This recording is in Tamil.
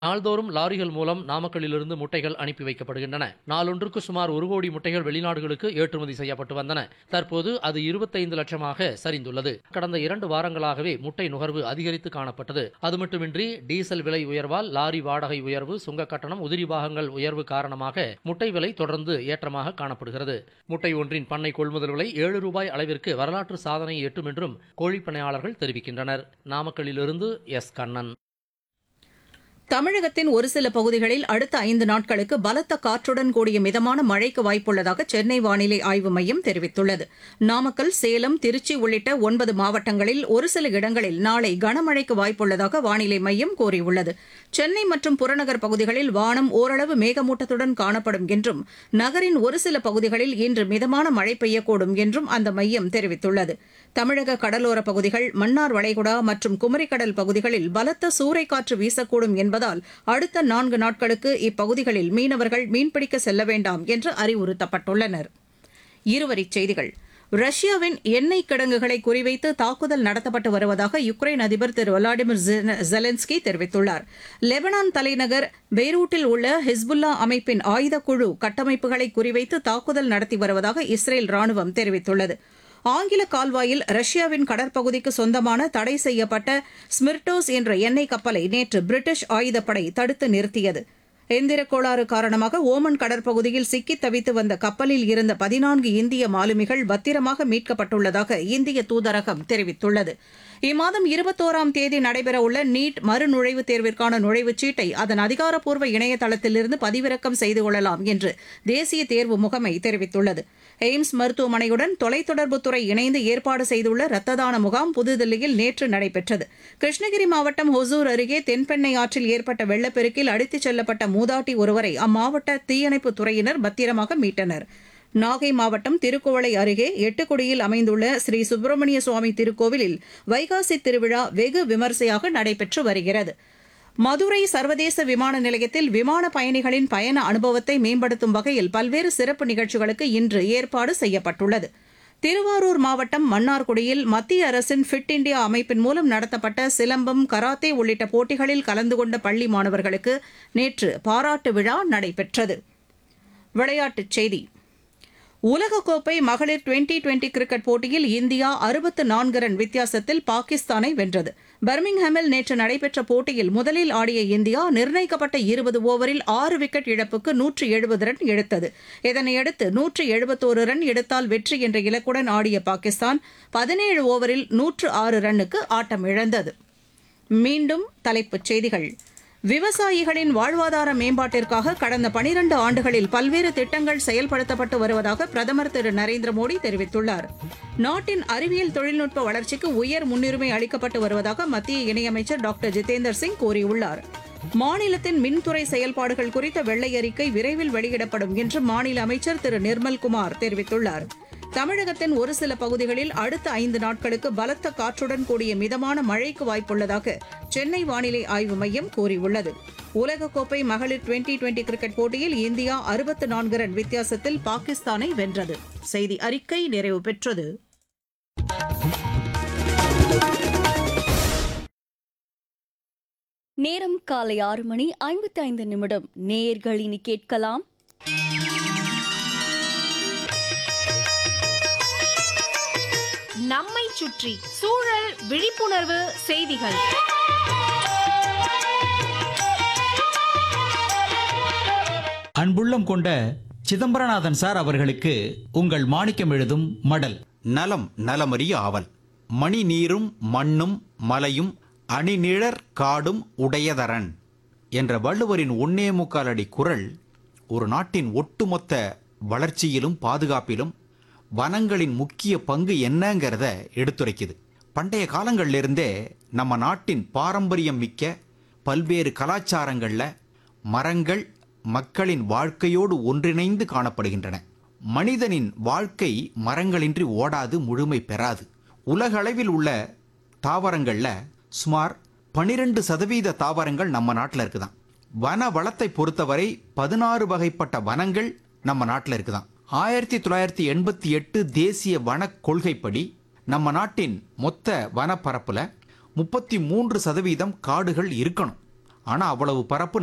நாள்தோறும் லாரிகள் மூலம் நாமக்கல்லிலிருந்து முட்டைகள் அனுப்பி வைக்கப்படுகின்றன நாளொன்றுக்கு சுமார் ஒரு கோடி முட்டைகள் வெளிநாடுகளுக்கு ஏற்றுமதி செய்யப்பட்டு வந்தன தற்போது அது இருபத்தைந்து லட்சமாக சரிந்துள்ளது கடந்த இரண்டு வாரங்களாகவே முட்டை நுகர்வு அதிகரித்து காணப்பட்டது அது மட்டுமின்றி டீசல் விலை உயர்வால் லாரி வாடகை உயர்வு சுங்க கட்டணம் உதிரி பாகங்கள் உயர்வு காரணமாக முட்டை விலை தொடர்ந்து ஏற்றமாக காணப்படுகிறது முட்டை ஒன்றின் பண்ணை கொள்முதல் விலை ஏழு ரூபாய் அளவிற்கு வரலாற்று சாதனை எட்டும் என்றும் கோழிப்பண்ணையாளர்கள் தெரிவிக்கின்றனர் நாமக்கல்லிலிருந்து எஸ் கண்ணன் தமிழகத்தின் ஒரு சில பகுதிகளில் அடுத்த ஐந்து நாட்களுக்கு பலத்த காற்றுடன் கூடிய மிதமான மழைக்கு வாய்ப்புள்ளதாக சென்னை வானிலை ஆய்வு மையம் தெரிவித்துள்ளது நாமக்கல் சேலம் திருச்சி உள்ளிட்ட ஒன்பது மாவட்டங்களில் ஒரு சில இடங்களில் நாளை கனமழைக்கு வாய்ப்புள்ளதாக வானிலை மையம் கூறியுள்ளது சென்னை மற்றும் புறநகர் பகுதிகளில் வானம் ஓரளவு மேகமூட்டத்துடன் காணப்படும் என்றும் நகரின் ஒரு சில பகுதிகளில் இன்று மிதமான மழை பெய்யக்கூடும் என்றும் அந்த மையம் தெரிவித்துள்ளது தமிழக கடலோர பகுதிகள் மன்னார் வளைகுடா மற்றும் குமரிக்கடல் பகுதிகளில் பலத்த சூறைக்காற்று வீசக்கூடும் என்பதால் அடுத்த நான்கு நாட்களுக்கு இப்பகுதிகளில் மீனவர்கள் மீன்பிடிக்க செல்ல வேண்டாம் என்று அறிவுறுத்தப்பட்டுள்ளனர் இருவரிச் செய்திகள் ரஷ்யாவின் எண்ணெய் கிடங்குகளை குறிவைத்து தாக்குதல் நடத்தப்பட்டு வருவதாக யுக்ரைன் அதிபர் திரு விளாடிமிர் ஜெலன்ஸ்கி தெரிவித்துள்ளார் லெபனான் தலைநகர் பெய்ரூட்டில் உள்ள ஹிஸ்புல்லா அமைப்பின் ஆயுதக்குழு கட்டமைப்புகளை குறிவைத்து தாக்குதல் நடத்தி வருவதாக இஸ்ரேல் ராணுவம் தெரிவித்துள்ளது ஆங்கில கால்வாயில் ரஷ்யாவின் கடற்பகுதிக்கு சொந்தமான தடை செய்யப்பட்ட ஸ்மிர்டோஸ் என்ற எண்ணெய் கப்பலை நேற்று பிரிட்டிஷ் ஆயுதப்படை தடுத்து நிறுத்தியது எந்திர கோளாறு காரணமாக ஓமன் கடற்பகுதியில் சிக்கித் தவித்து வந்த கப்பலில் இருந்த பதினான்கு இந்திய மாலுமிகள் பத்திரமாக மீட்கப்பட்டுள்ளதாக இந்திய தூதரகம் தெரிவித்துள்ளது இம்மாதம் இருபத்தோராம் தேதி நடைபெறவுள்ள நீட் மறுநுழைவுத் தேர்விற்கான நுழைவுச் சீட்டை அதன் அதிகாரப்பூர்வ இணையதளத்திலிருந்து பதிவிறக்கம் செய்து கொள்ளலாம் என்று தேசிய தேர்வு முகமை தெரிவித்துள்ளது எய்ம்ஸ் மருத்துவமனையுடன் தொலைத்தொடர்புத்துறை இணைந்து ஏற்பாடு செய்துள்ள ரத்த தான முகாம் புதுதில்லியில் நேற்று நடைபெற்றது கிருஷ்ணகிரி மாவட்டம் ஹொசூர் அருகே தென்பெண்ணை ஆற்றில் ஏற்பட்ட வெள்ளப்பெருக்கில் அடித்துச் செல்லப்பட்ட மூதாட்டி ஒருவரை அம்மாவட்ட தீயணைப்புத் துறையினர் பத்திரமாக மீட்டனர் நாகை மாவட்டம் திருக்குவளை அருகே எட்டுக்குடியில் அமைந்துள்ள ஸ்ரீ சுப்பிரமணிய சுவாமி திருக்கோவிலில் வைகாசி திருவிழா வெகு விமரிசையாக நடைபெற்று வருகிறது மதுரை சர்வதேச விமான நிலையத்தில் விமான பயணிகளின் பயண அனுபவத்தை மேம்படுத்தும் வகையில் பல்வேறு சிறப்பு நிகழ்ச்சிகளுக்கு இன்று ஏற்பாடு செய்யப்பட்டுள்ளது திருவாரூர் மாவட்டம் மன்னார்குடியில் மத்திய அரசின் ஃபிட் இண்டியா அமைப்பின் மூலம் நடத்தப்பட்ட சிலம்பம் கராத்தே உள்ளிட்ட போட்டிகளில் கலந்து கொண்ட பள்ளி மாணவர்களுக்கு நேற்று பாராட்டு விழா நடைபெற்றது விளையாட்டுச் செய்தி உலகக்கோப்பை மகளிர் டுவெண்டி டுவெண்டி கிரிக்கெட் போட்டியில் இந்தியா அறுபத்து நான்கு ரன் வித்தியாசத்தில் பாகிஸ்தானை வென்றது பர்மிங்ஹாமில் நேற்று நடைபெற்ற போட்டியில் முதலில் ஆடிய இந்தியா நிர்ணயிக்கப்பட்ட இருபது ஓவரில் ஆறு விக்கெட் இழப்புக்கு நூற்று எழுபது ரன் எடுத்தது இதனையடுத்து நூற்று எழுபத்தோரு ரன் எடுத்தால் வெற்றி என்ற இலக்குடன் ஆடிய பாகிஸ்தான் பதினேழு ஓவரில் நூற்று ஆறு ரன்னுக்கு ஆட்டம் இழந்தது மீண்டும் தலைப்புச் செய்திகள் விவசாயிகளின் வாழ்வாதார மேம்பாட்டிற்காக கடந்த பனிரண்டு ஆண்டுகளில் பல்வேறு திட்டங்கள் செயல்படுத்தப்பட்டு வருவதாக பிரதமர் திரு நரேந்திர மோடி தெரிவித்துள்ளார் நாட்டின் அறிவியல் தொழில்நுட்ப வளர்ச்சிக்கு உயர் முன்னுரிமை அளிக்கப்பட்டு வருவதாக மத்திய இணையமைச்சர் டாக்டர் ஜிதேந்தர் சிங் கூறியுள்ளார் மாநிலத்தின் மின்துறை செயல்பாடுகள் குறித்த வெள்ளை அறிக்கை விரைவில் வெளியிடப்படும் என்று மாநில அமைச்சர் திரு நிர்மல்குமார் தெரிவித்துள்ளார் தமிழகத்தின் ஒரு சில பகுதிகளில் அடுத்த ஐந்து நாட்களுக்கு பலத்த காற்றுடன் கூடிய மிதமான மழைக்கு வாய்ப்புள்ளதாக சென்னை வானிலை ஆய்வு மையம் கூறியுள்ளது உலகக்கோப்பை மகளிர் டுவெண்டி டுவெண்டி கிரிக்கெட் போட்டியில் இந்தியா அறுபத்து நான்கு ரன் வித்தியாசத்தில் பாகிஸ்தானை வென்றது செய்தி அறிக்கை நிறைவு பெற்றது நேரம் காலை ஆறு மணி ஐம்பத்தி ஐந்து நிமிடம் நேயர்கள் இனி கேட்கலாம் நம்மை சுற்றி சூழல் விழிப்புணர்வு செய்திகள் அன்புள்ளம் கொண்ட சிதம்பரநாதன் சார் அவர்களுக்கு உங்கள் மாணிக்கம் எழுதும் மடல் நலம் நலமறிய ஆவல் மணி நீரும் மண்ணும் மலையும் அணிநிழற் காடும் உடையதரன் என்ற வள்ளுவரின் ஒன்னே முக்கால் அடி குரல் ஒரு நாட்டின் ஒட்டுமொத்த வளர்ச்சியிலும் பாதுகாப்பிலும் வனங்களின் முக்கிய பங்கு என்னங்கிறத எடுத்துரைக்குது பண்டைய காலங்கள்லேருந்தே நம்ம நாட்டின் பாரம்பரியம் மிக்க பல்வேறு கலாச்சாரங்கள்ல மரங்கள் மக்களின் வாழ்க்கையோடு ஒன்றிணைந்து காணப்படுகின்றன மனிதனின் வாழ்க்கை மரங்களின்றி ஓடாது முழுமை பெறாது உலகளவில் உள்ள தாவரங்கள்ல சுமார் பனிரெண்டு சதவீத தாவரங்கள் நம்ம நாட்டில் இருக்குதான் வன வளத்தை பொறுத்தவரை பதினாறு வகைப்பட்ட வனங்கள் நம்ம நாட்டில் இருக்குதான் ஆயிரத்தி தொள்ளாயிரத்தி எண்பத்தி எட்டு தேசிய வன கொள்கைப்படி நம்ம நாட்டின் மொத்த வனப்பரப்புல முப்பத்தி மூன்று சதவீதம் காடுகள் இருக்கணும் ஆனா அவ்வளவு பரப்பு